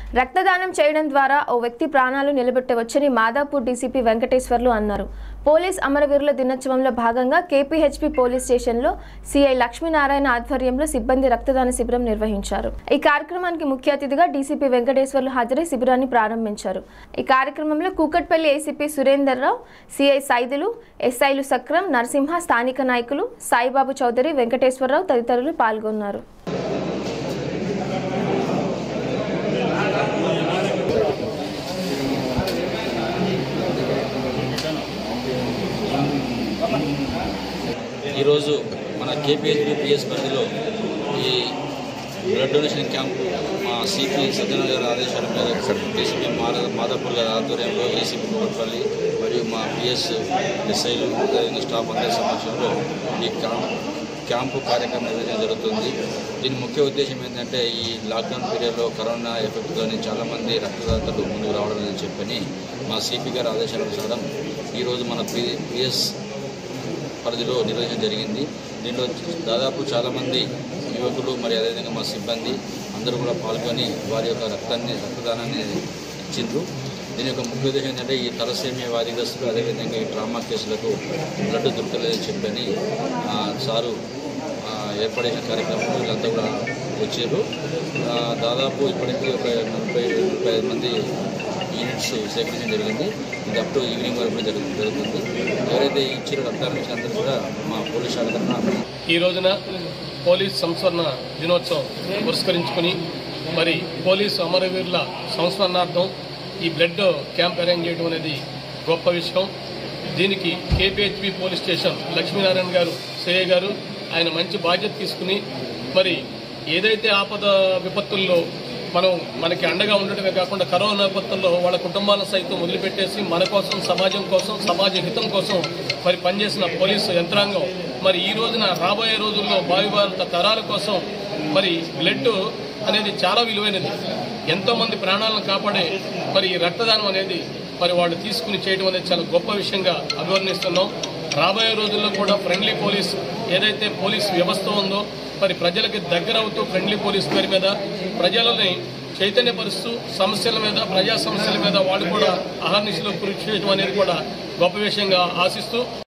రక్తదానం చేయడం ద్వారా ఓ వ్యక్తి ప్రాణాలు నిలబెట్టవచ్చని మాదాపూర్ డీసీపీ వెంకటేశ్వర్లు అన్నారు పోలీస్ అమరవీరుల దినోత్సవంలో భాగంగా కేపీహెచ్పీ పోలీస్ స్టేషన్లో సిఐ లక్ష్మీనారాయణ ఆధ్వర్యంలో సిబ్బంది రక్తదాన శిబిరం నిర్వహించారు ఈ కార్యక్రమానికి ముఖ్య అతిథిగా డీసీపీ వెంకటేశ్వర్లు హాజరై శిబిరాన్ని ప్రారంభించారు ఈ కార్యక్రమంలో కూకట్పల్లి ఏసీపీ సురేందర్ రావు సిఐ సైదులు ఎస్ఐలు సక్రం నరసింహ స్థానిక నాయకులు సాయిబాబు చౌదరి వెంకటేశ్వరరావు తదితరులు పాల్గొన్నారు ఈరోజు మన కేపీహెచ్బి పిఎస్ పరిధిలో ఈ బ్లడ్ డొనేషన్ క్యాంపు మా సిపి సత్యనారాయణ గారి ఆదేశాల మీద డీసీపీ మాధ మాధవపూర్ గారి ఆధ్వర్యంలో ఏసీపీ కుటుంబపల్లి మరియు మా పిఎస్ ఎస్ఐలు అదేవిధంగా స్టాఫ్ అందరి సమక్షంలో ఈ క్యాంప్ క్యాంపు కార్యక్రమం నిర్వహించడం జరుగుతుంది దీని ముఖ్య ఉద్దేశం ఏంటంటే ఈ లాక్డౌన్ పీరియడ్లో కరోనా ఎఫెక్ట్తోని చాలామంది రక్తదాతలు ముందుకు రావడం అని చెప్పని మా సిపి గారి ఆదేశానుసారం ఈరోజు మన పి పిఎస్ పరిధిలో నిర్వహించడం జరిగింది దీంట్లో దాదాపు చాలామంది యువకులు మరి అదేవిధంగా మా సిబ్బంది అందరూ కూడా పాల్గొని వారి యొక్క రక్తాన్ని రక్తదానాన్ని ఇచ్చిండ్రు దీని యొక్క ముఖ్య ఉద్దేశం ఏంటంటే ఈ తలసేమియా వ్యాధిగ్రస్తులు అదేవిధంగా ఈ ట్రామా కేసులకు బ్లడ్ దొరకలేదని చెప్పని ఆ, సారు ఆ, ఏర్పాటు చేసిన కార్యక్రమంలో వీళ్ళంతా కూడా వచ్చారు ఆ, దాదాపు ఇప్పటికీ ఒక నలభై ముప్పై ఐదు మంది యూనిట్స్ సేకరించడం జరిగింది ఇది అప్ టు ఈవినింగ్ వరకు జరుగు జరుగుతుంది ఎవరైతే ఇచ్చిన రక్తాన్ని ఇచ్చిన అందరూ కూడా మా పోలీస్ శాఖ తరఫున ఈ రోజున పోలీస్ సంస్మరణ దినోత్సవం పురస్కరించుకుని మరి పోలీసు అమరవీరుల సంస్మరణార్థం ఈ బ్లడ్ క్యాంప్ అరేంజ్ చేయడం అనేది గొప్ప విషయం దీనికి కేపీహెచ్పి పోలీస్ స్టేషన్ లక్ష్మీనారాయణ గారు సేయ గారు ఆయన మంచి బాధ్యత తీసుకుని మరి ఏదైతే ఆపద విపత్తుల్లో మనం మనకి అండగా ఉండటమే కాకుండా కరోనా విపత్తుల్లో వాళ్ళ కుటుంబాలను సైతం వదిలిపెట్టేసి మన కోసం సమాజం కోసం సమాజ హితం కోసం మరి పనిచేసిన పోలీసు యంత్రాంగం మరి ఈ రోజున రాబోయే రోజుల్లో భావి భారత తరాల కోసం మరి బ్లడ్ అనేది చాలా విలువైనది ఎంతో మంది ప్రాణాలను కాపాడే మరి ఈ రక్తదానం అనేది మరి వాళ్ళు తీసుకుని చేయడం అనేది చాలా గొప్ప విషయంగా అభివర్ణిస్తున్నాం రాబోయే రోజుల్లో కూడా ఫ్రెండ్లీ పోలీస్ ఏదైతే పోలీస్ వ్యవస్థ ఉందో మరి ప్రజలకి దగ్గర అవుతూ ఫ్రెండ్లీ పోలీస్ పేరు మీద ప్రజలని చైతన్యపరుస్తూ సమస్యల మీద ప్రజా సమస్యల మీద వాళ్ళు కూడా అహర్నిశలో కృషి చేయడం అనేది కూడా గొప్ప విషయంగా ఆశిస్తూ